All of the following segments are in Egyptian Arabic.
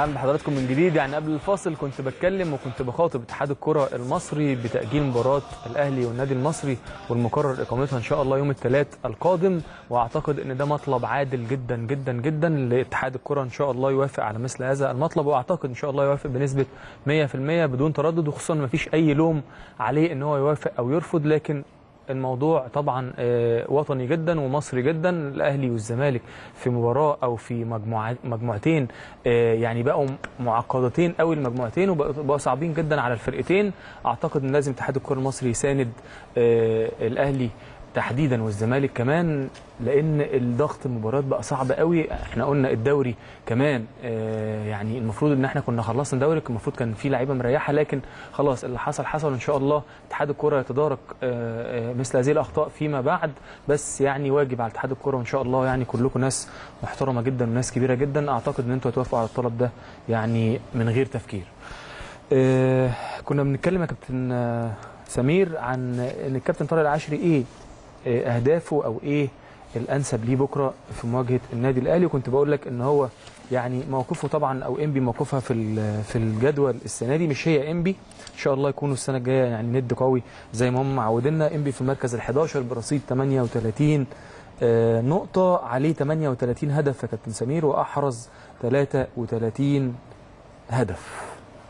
اهلا بحضراتكم من جديد يعني قبل الفاصل كنت بتكلم وكنت بخاطب اتحاد الكره المصري بتاجيل مباراه الاهلي والنادي المصري والمقرر اقامتها ان شاء الله يوم الثلاث القادم واعتقد ان ده مطلب عادل جدا جدا جدا لاتحاد الكره ان شاء الله يوافق على مثل هذا المطلب واعتقد ان شاء الله يوافق بنسبه 100% بدون تردد وخصوصا ما فيش اي لوم عليه ان هو يوافق او يرفض لكن الموضوع طبعا آه، وطني جدا ومصري جدا الاهلي والزمالك في مباراه او في مجموعات مجموعتين آه، يعني بقوا معقدتين قوي المجموعتين وبقوا صعبين جدا على الفرقتين اعتقد ان لازم اتحاد الكره المصري يساند آه، الاهلي تحديدا والزمالك كمان لان الضغط المباريات بقى صعب قوي احنا قلنا الدوري كمان آه، يعني المفروض ان احنا كنا خلصنا الدوري كان المفروض كان في لعيبه مريحه لكن خلاص اللي حصل حصل ان شاء الله اتحاد الكره يتدارك آه، آه، مثل هذه الاخطاء فيما بعد بس يعني واجب على اتحاد الكره وان شاء الله يعني كلكم ناس محترمه جدا وناس كبيره جدا اعتقد ان انتوا هتوافقوا على الطلب ده يعني من غير تفكير آه، كنا بنتكلم يا كابتن آه، سمير عن ان الكابتن طارق العشري ايه آه، اهدافه او ايه الانسب ليه بكره في مواجهه النادي الاهلي وكنت بقول لك ان هو يعني موقفه طبعا او انبي موقفها في ال- في الجدول السنه دي مش هي انبي ان شاء الله يكونوا السنه الجايه يعني ند قوي زي ما هم معودينا انبي في المركز ال11 برصيد 38 آه، نقطه عليه 38 هدف يا كابتن سمير واحرز 33 هدف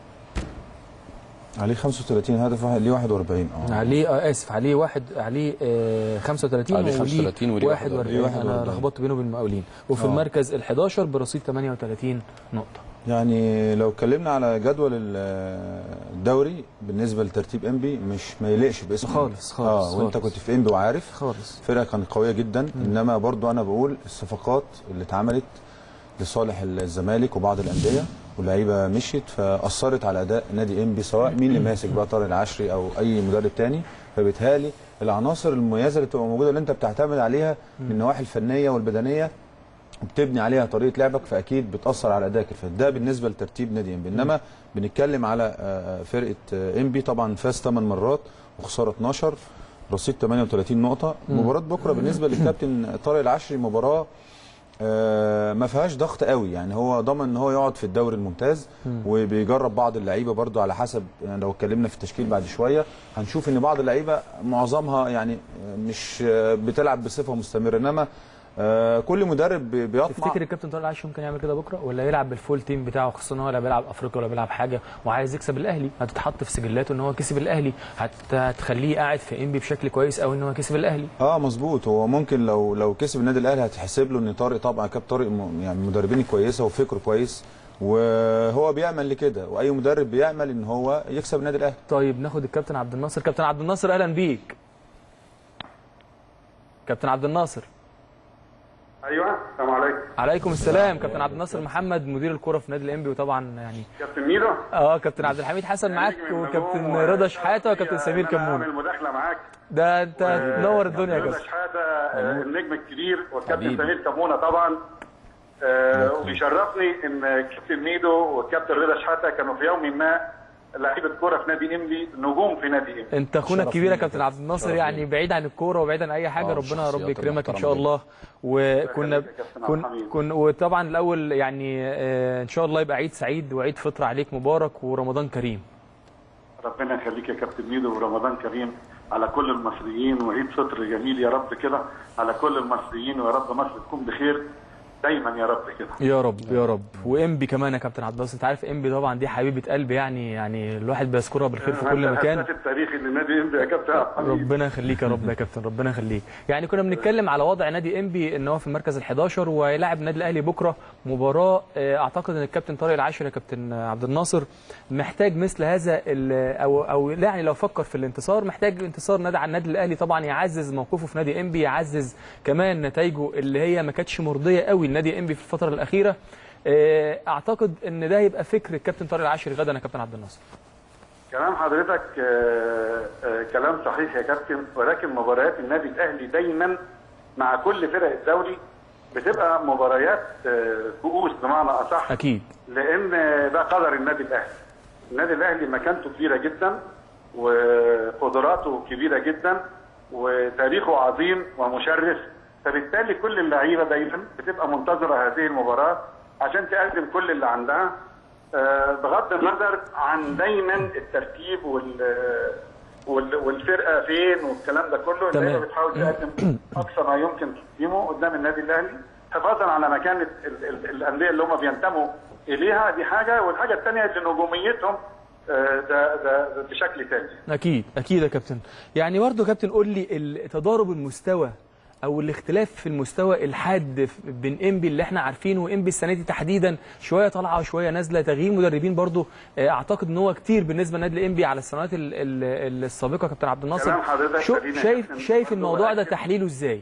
عليه 35 هدف واحد ليه 41 اه عليه آه اسف عليه واحد عليه آه 35 عليه وليه 35 وليه 41 41. انا لخبطت بينه وبين المقاولين وفي آه. المركز ال11 برصيد 38 نقطه يعني لو اتكلمنا على جدول ال- الدوري بالنسبه لترتيب انبي مش ما يليقش باسم خالص- خالص- اه وانت خالص. كنت في انبي وعارف خالص فرقه كانت قويه جدا انما برضو انا بقول الصفقات اللي اتعملت لصالح الزمالك وبعض الانديه واللعيبه مشيت فاثرت على اداء نادي انبي سواء مين اللي ماسك بقى طارق العشري او اي مدرب تاني فبالتالي العناصر المميزه اللي تبقى موجوده اللي انت بتعتمد عليها من النواحي الفنيه والبدنيه وبتبني عليها طريقه لعبك فاكيد بتاثر على ادائك فده بالنسبه لترتيب نادي انبي انما بنتكلم على آه، فرقه آه، انبي طبعا فاز 8 مرات وخساره 12 رصيد 38 نقطه مباراه بكره بالنسبه للكابتن طارق العشري مباراه آه، ما فيهاش ضغط قوي يعني هو ضمن ان هو يقعد في الدوري الممتاز وبيجرب بعض اللعيبه برضو على حسب يعني لو اتكلمنا في التشكيل بعد شويه هنشوف ان بعض اللعيبه معظمها يعني آه، مش آه، بتلعب بصفه مستمره انما آه، كل مدرب بي- بيطمع تفتكر الكابتن طارق العشري ممكن يعمل كده بكره ولا يلعب بالفول تيم بتاعه خصوصا ان هو لا بيلعب افريقيا ولا بيلعب حاجه وعايز يكسب الاهلي هتتحط في سجلاته ان هو كسب الاهلي هت- هتخليه قاعد في انبي بشكل كويس قوي ان هو كسب الاهلي اه مظبوط هو ممكن لو لو كسب النادي الاهلي هتحسب له ان طارق طبعا كاب طارق م- يعني مدربين كويسه وفكره كويس وهو بيعمل لكده واي مدرب بيعمل ان هو يكسب النادي الاهلي طيب ناخد الكابتن عبد الناصر كابتن عبد الناصر اهلا بيك كابتن عبد الناصر ايوه السلام عليكم عليكم السلام كابتن عبد الناصر محمد مدير الكره في نادي الانبي وطبعا يعني كابتن ميدو اه كابتن عبد الحميد حسن معاك نجم النجوم وكابتن رضا شحاته وكابتن سمير إن أنا كمون اعمل مداخله معاك ده انت تنور الدنيا يا رضا كابتن شحاته آه، النجم الكبير والكابتن حبيبي. سمير كمونه طبعا آه، وبيشرفني ان كابتن ميدو والكابتن رضا شحاته كانوا في يوم ما لعيبه كوره في نادي انبي نجوم في نادي انبي انت اخونا شرف الكبير يا لينا كابتن كده. عبد الناصر شرف يعني لينا. بعيد عن الكوره وبعيد عن اي حاجه آه، ربنا يا رب الشخصيات يكرمك ان المحترمة شاء جدا. الله وكنا يخليك يا كابتن كن عبد كن وطبعا الاول يعني آه، ان شاء الله يبقى عيد سعيد وعيد فطر عليك مبارك ورمضان كريم ربنا يخليك يا كابتن ميدو ورمضان كريم على كل المصريين وعيد فطر جميل يا رب كده على كل المصريين ويا رب مصر تكون بخير دايما يا رب كده يا رب يا رب وانبي كمان يا كابتن عبد الناصر انت عارف انبي طبعا دي حبيبه قلبي يعني يعني الواحد بيذكرها بالخير في كل مكان الهداف التاريخي لنادي انبي يا كابتن عبد الحميد ربنا يخليك يا رب يا كابتن ربنا يخليك يعني كنا بنتكلم على وضع نادي انبي ان هو في المركز ال11 وهيلاعب النادي الاهلي بكره مباراه آه، اعتقد ان الكابتن طارق العاشر يا كابتن عبد الناصر محتاج مثل هذا ال- او او يعني لو فكر في الانتصار محتاج انتصار نادي على النادي الاهلي طبعا يعزز موقفه في نادي انبي يعزز كمان نتائجه اللي هي ما كانتش مرضيه قوي لنادي انبي في الفتره الاخيره آه، اعتقد ان ده هيبقى فكر الكابتن طارق العاشر غدا يا كابتن عبد الناصر كلام حضرتك آه، آه، كلام صحيح يا كابتن ولكن مباريات النادي الاهلي دايما مع كل فرق الدوري بتبقى مباريات آه، كؤوس بمعنى اصح اكيد لان ده قدر النادي الاهلي النادي الاهلي مكانته كبيره جدا وقدراته كبيره جدا وتاريخه عظيم ومشرف فبالتالي كل اللعيبه دايما بتبقى منتظره هذه المباراه عشان تقدم كل اللي عندها آه، بغض النظر عن دايما الترتيب وال وال- والفرقه فين والكلام ده كله تمام. اللعيبه بتحاول تقدم اقصى ما يمكن تقديمه قدام النادي الاهلي حفاظا على مكانه ال- ال- الانديه اللي هم بينتموا اليها دي حاجه والحاجه الثانيه اللي نجوميتهم آه، ده ده ده بشكل تاني اكيد اكيد يا كابتن يعني برضه يا كابتن قول لي ال- تضارب المستوى او الاختلاف في المستوى الحاد ف- بين انبي اللي احنا عارفينه وانبي السنه دي تحديدا شويه طالعه وشويه نازله تغيير مدربين برضه آه، اعتقد ان هو كتير بالنسبه لنادي الانبي على السنوات ال- ال- السابقه يا كابتن عبد الناصر كلام حضرتك شو سليم يا شايف كابتن. شايف برضه الموضوع ده بأكد. تحليله ازاي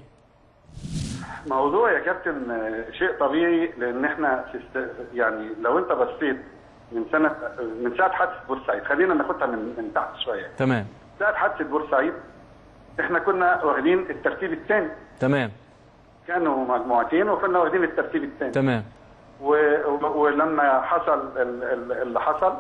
موضوع يا كابتن آه، شيء طبيعي لان احنا في است... يعني لو انت بصيت من سنه من ساعه حادثه بورسعيد خلينا ناخدها من من تحت شويه تمام ساعه حادثه بورسعيد احنا كنا واخدين الترتيب الثاني تمام كانوا مجموعتين وكنا واخدين الترتيب الثاني تمام و... و- ولما حصل ال- ال- اللي حصل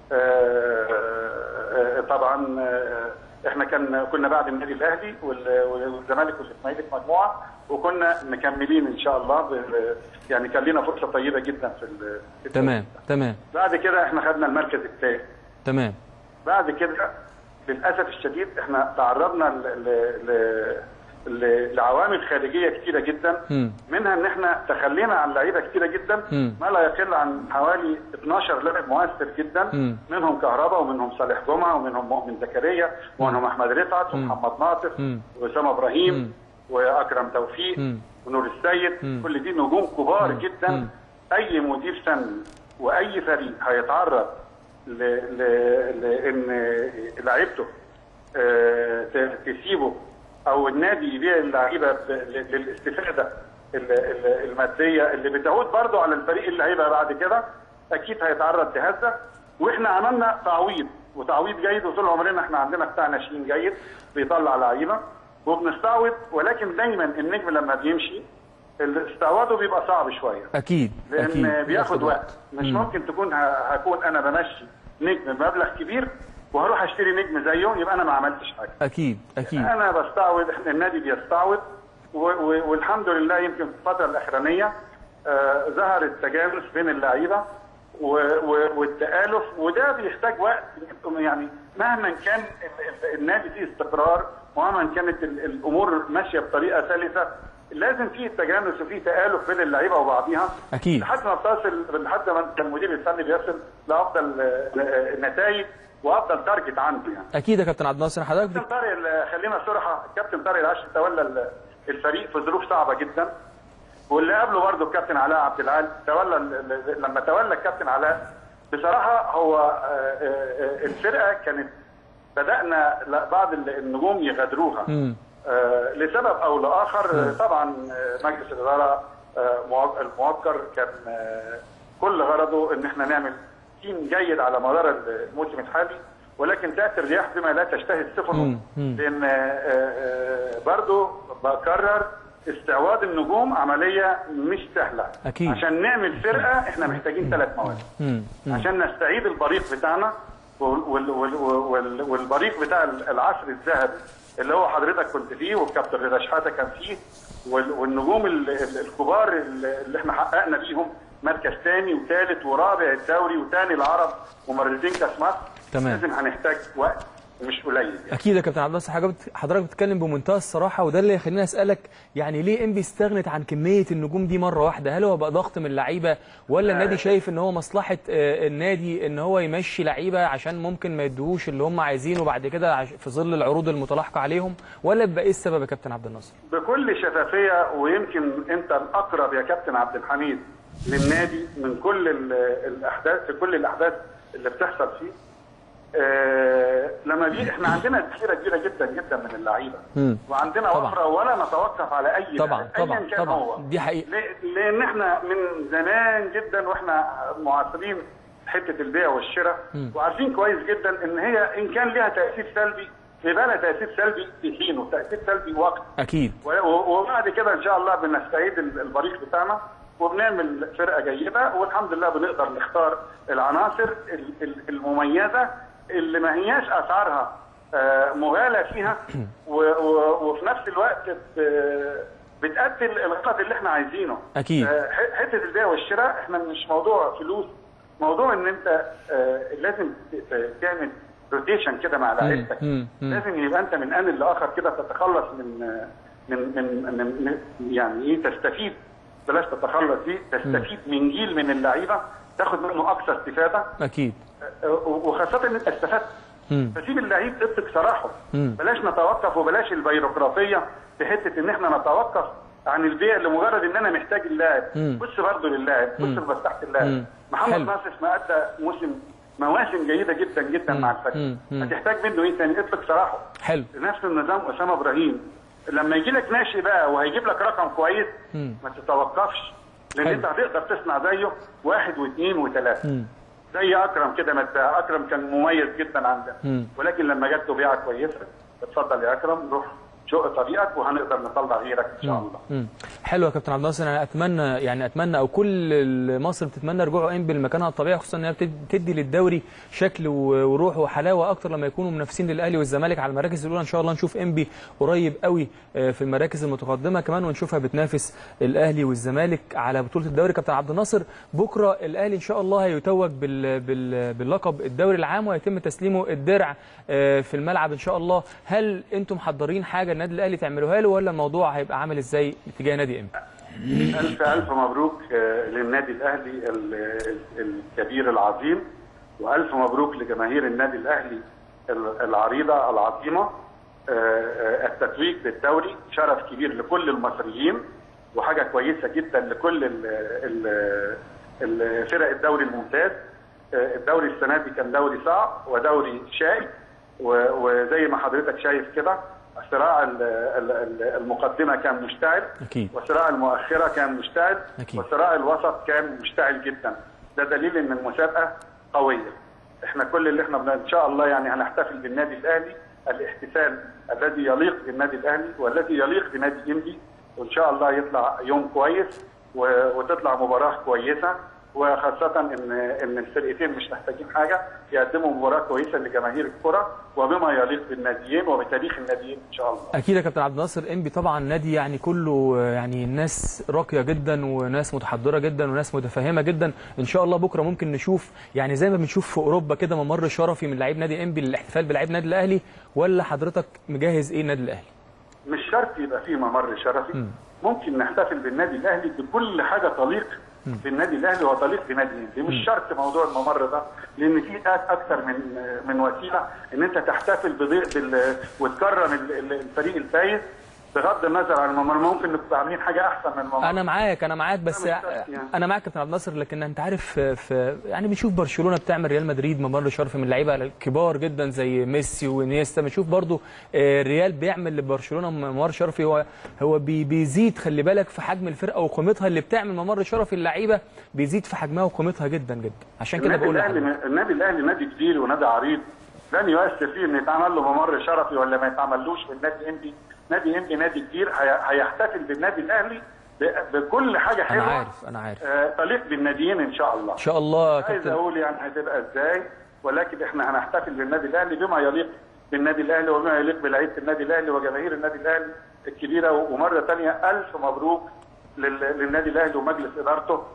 آه، آه، طبعا آه، احنا كان كنا بعد النادي الاهلي وال- والزمالك والاسماعيلي في مجموعه وكنا مكملين ان شاء الله ب... يعني كان لنا فرصه طيبه جدا في ال- في تمام تمام بعد كده احنا خدنا المركز الثاني تمام بعد كده للاسف الشديد احنا تعرضنا ل... ل... ل... ل- لعوامل خارجيه كتيره جدا مم. منها ان احنا تخلينا عن لعيبه كتيره جدا مم. ما لا يقل عن حوالي 12 لاعب مؤثر جدا مم. منهم كهربا ومنهم صالح جمعه ومنهم مؤمن زكريا ومنهم احمد رفعت ومحمد ناصر مم. واسامه ابراهيم واكرم توفيق مم. ونور السيد مم. كل دي نجوم كبار جدا مم. اي مدير فني واي فريق هيتعرض ل... ل... لان لعيبته آه، ت- تسيبه او النادي يبيع اللعيبه ب- ل- للاستفاده ال- ال- الماديه اللي بتعود برضه على الفريق اللي هيبقى بعد كده اكيد هيتعرض لهذا واحنا عملنا تعويض وتعويض جيد وطول عمرنا احنا عندنا بتاع ناشئين جيد بيطلع لعيبه وبنستعوض ولكن دايما النجم لما بيمشي استعواضه بيبقى صعب شويه اكيد لان اكيد بياخد وقت مش مم. ممكن تكون ه- هكون انا بمشي نجم بمبلغ كبير وهروح اشتري نجم زيه يبقى انا ما عملتش حاجه اكيد اكيد انا بستعوض احنا النادي بيستعوض و- و- والحمد لله يمكن في الفتره الاخرانيه آه، ظهر التجانس بين اللعيبه و- و- والتالف وده بيحتاج وقت يعني مهما كان ال- ال- النادي فيه استقرار ومهما كانت ال- الامور ماشيه بطريقه سلسه لازم فيه تجانس وفيه تالف بين اللعيبه وبعضها أكيد. لحد ما بتصل لحد ما المدير الفني بيصل لافضل آه، نتائج وافضل تارجت عنده يعني اكيد يا كابتن عبد الناصر حضرتك بت- كابتن طارق ال- خلينا صراحه كابتن طارق العشري تولى ال- الفريق في ظروف صعبه جدا واللي قبله برضه الكابتن علاء عبد العال تولى ال- ال- لما تولى الكابتن علاء بصراحه هو آه، آه، آه، الفرقه كانت بدانا ل- بعض ال- النجوم يغادروها مم. آه، لسبب او لاخر آه، طبعا آه، مجلس الاداره آه، مو- الموقر كان آه، كل غرضه ان احنا نعمل تيم جيد على مدار الموسم الحالي ولكن تاتي الرياح بما لا تشتهي السفن مم. مم. لان آه، آه، برضو بكرر استعواض النجوم عمليه مش سهله أكيد. عشان نعمل فرقه احنا محتاجين ثلاث مواد مم. مم. عشان نستعيد البريق بتاعنا وال وال وال وال والبريق بتاع العصر الذهبي اللي هو حضرتك كنت فيه والكابتن رضا شحاته كان فيه وال- والنجوم ال- ال- الكبار اللي احنا حققنا بيهم مركز ثاني وثالث ورابع الدوري وثاني العرب ومرتين كاس مصر تمام. لازم هنحتاج وقت مش قليل يعني. اكيد يا كابتن عبد الناصر حضرتك حضرتك بتتكلم بمنتهى الصراحه وده اللي يخليني اسالك يعني ليه انبي استغنت عن كميه النجوم دي مره واحده هل هو بقى ضغط من اللعيبه ولا النادي شايف ان هو مصلحه آه، النادي ان هو يمشي لعيبه عشان ممكن ما يدوهوش اللي هم عايزينه بعد كده عش- في ظل العروض المتلاحقه عليهم ولا بيبقى ايه السبب يا كابتن عبد الناصر بكل شفافيه ويمكن انت الاقرب يا كابتن عبد الحميد للنادي من كل ال- الاحداث في كل الاحداث اللي بتحصل فيه آه لما بي احنا عندنا ذخيره كبيره جدا جدا من اللعيبه مم. وعندنا طبعاً. وفره ولا نتوقف على اي طبعاً، لاعب، طبعاً، أياً كان طبعاً. هو. دي حقيقة. ل- لان احنا من زمان جدا واحنا معاصرين حته البيع والشراء وعارفين كويس جدا ان هي ان كان لها تاثير سلبي يبقى لها تاثير سلبي في حينه تاثير سلبي وقت اكيد و- و- وبعد كده ان شاء الله بنستعيد ال- البريق بتاعنا وبنعمل فرقه جيده والحمد لله بنقدر نختار العناصر ال- ال- المميزه اللي ما هياش اسعارها آه، مغالى فيها و- و- وفي نفس الوقت ب- بتأدي الغرض اللي احنا عايزينه أكيد. آه، ح- حته البيع والشراء احنا مش موضوع فلوس موضوع ان انت آه، لازم ت- ت- تعمل روتيشن كده مع لعيبتك مم. مم. لازم يبقى انت من ان لاخر كده تتخلص من آه، من من, من, من يعني ايه تستفيد بلاش تتخلص دي تستفيد من جيل من اللعيبه تاخد منه اقصى استفاده اكيد آه، وخاصه ان انت استفدت مم. فسيب اللعيب اطلق سراحه مم. بلاش نتوقف وبلاش البيروقراطيه في حته ان احنا نتوقف عن البيع لمجرد ان انا محتاج اللاعب مم. بص برضه للاعب بص لمصلحه اللاعب مم. محمد حلو. ناصر ما ادى موسم مواسم جيده جدا جدا مع الفريق مم. مم. هتحتاج منه ايه تاني اطلق سراحه حلو نفس النظام اسامه ابراهيم لما يجي لك ناشئ بقى وهيجيب لك رقم كويس مم. ما تتوقفش لان حلو. انت هتقدر تصنع زيه واحد واثنين وثلاثه مم. زي اكرم كده ما اتباع اكرم كان مميز جدا عندنا مم. ولكن لما جات له بيعه كويسه اتفضل يا اكرم روح شق طريقك وهنقدر نطلع غيرك ان شاء الله مم. حلو يا كابتن عبد الناصر انا اتمنى يعني اتمنى او كل مصر بتتمنى رجوع انبي لمكانها الطبيعي خصوصا انها بتد- بتدي للدوري شكل و- وروح وحلاوه اكتر لما يكونوا منافسين للاهلي والزمالك على المراكز الاولى ان شاء الله نشوف انبي قريب قوي آه، في المراكز المتقدمه كمان ونشوفها بتنافس الاهلي والزمالك على بطوله الدوري كابتن عبد الناصر بكره الاهلي ان شاء الله هيتوج بال بال باللقب الدوري العام وهيتم تسليمه الدرع آه، في الملعب ان شاء الله هل انتم محضرين حاجه النادي الاهلي تعملوها له ولا الموضوع هيبقى عامل ازاي اتجاه نادي انبي الف الف مبروك آه، للنادي الاهلي ال- ال- الكبير العظيم والف مبروك لجماهير النادي الاهلي ال- العريضه العظيمه آه، آه، التتويج بالدوري شرف كبير لكل المصريين وحاجه كويسه جدا لكل ال- ال- ال- فرق الدوري الممتاز آه، الدوري السنه دي كان دوري صعب ودوري شائك و- وزي ما حضرتك شايف كده صراع ال- ال- ال- المقدمه كان مشتعل اكيد وصراع المؤخرة كان مشتعل أكيد. وصراع الوسط كان مشتعل جدا ده دليل ان المسابقة قوية احنا كل اللي احنا بن- ان شاء الله يعني هنحتفل بالنادي الاهلي الاحتفال الذي يليق بالنادي الاهلي والذي يليق بنادي انبي وان شاء الله يطلع يوم كويس و- وتطلع مباراة كويسة وخاصة ان ان الفرقتين مش محتاجين حاجة يقدموا مباراة كويسة لجماهير الكرة وبما يليق بالناديين وبتاريخ الناديين ان شاء الله اكيد يا كابتن عبد الناصر انبي طبعا نادي يعني كله آه، يعني ناس راقيه جدا وناس متحضره جدا وناس متفهمه جدا ان شاء الله بكره ممكن نشوف يعني زي ما بنشوف في اوروبا كده ممر شرفي من لعيب نادي انبي للاحتفال بلعيب نادي الاهلي ولا حضرتك مجهز ايه النادي الاهلي مش شرط يبقى فيه ممر شرفي ممكن نحتفل بالنادي الاهلي بكل حاجه تليق بالنادي الاهلي وتليق بنادي الاهلي مش شرط موضوع الممر ده لان في آت اكتر من من وسيله ان انت تحتفل بضيق بال وتكرم ال- ال- الفريق الفايز بغض النظر عن الممر ممكن نبقى عاملين حاجه احسن من الممر انا معاك انا معاك بس لا، مش شرط يعني. انا معاك كابتن عبد الناصر لكن انت عارف في- في يعني بنشوف برشلونه بتعمل ريال مدريد ممر شرفي من لعيبه الكبار جدا زي ميسي وانيستا بنشوف برضو آه، الريال بيعمل لبرشلونه ممر شرفي هو هو بي- بيزيد خلي بالك في حجم الفرقه وقيمتها اللي بتعمل ممر شرفي اللعيبه بيزيد في حجمها وقيمتها جدا جدا عشان كده النادي بقول الاهلي لحضرتك. النادي الاهلي نادي كبير ونادي عريض لن يؤثر فيه ان يتعمل له ممر شرفي ولا ما يتعملوش في النادي انبي نادي انبي نادي كبير هي- هيحتفل بالنادي الاهلي ب- بكل حاجه انا حلوه عارف انا عارف آه، تليق بالناديين ان شاء الله ان شاء الله يا عايز كابتن اقول يعني هتبقى ازاي ولكن احنا هنحتفل بالنادي الاهلي بما يليق بالنادي الاهلي وبما يليق بلعيبه النادي الاهلي وجماهير النادي الاهلي الكبيره ومره ثانيه الف مبروك لل- للنادي الاهلي ومجلس ادارته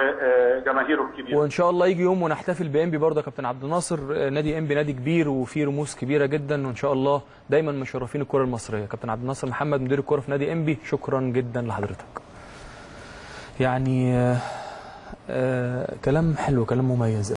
وجماهيره الكبيره وان شاء الله يجي يوم ونحتفل بانبي برضه يا كابتن عبد الناصر آه، نادي انبي نادي كبير وفيه رموز كبيره جدا وان شاء الله دايما مشرفين الكره المصريه كابتن عبد الناصر محمد مدير الكره في نادي انبي شكرا جدا لحضرتك يعني آه آه كلام حلو كلام مميز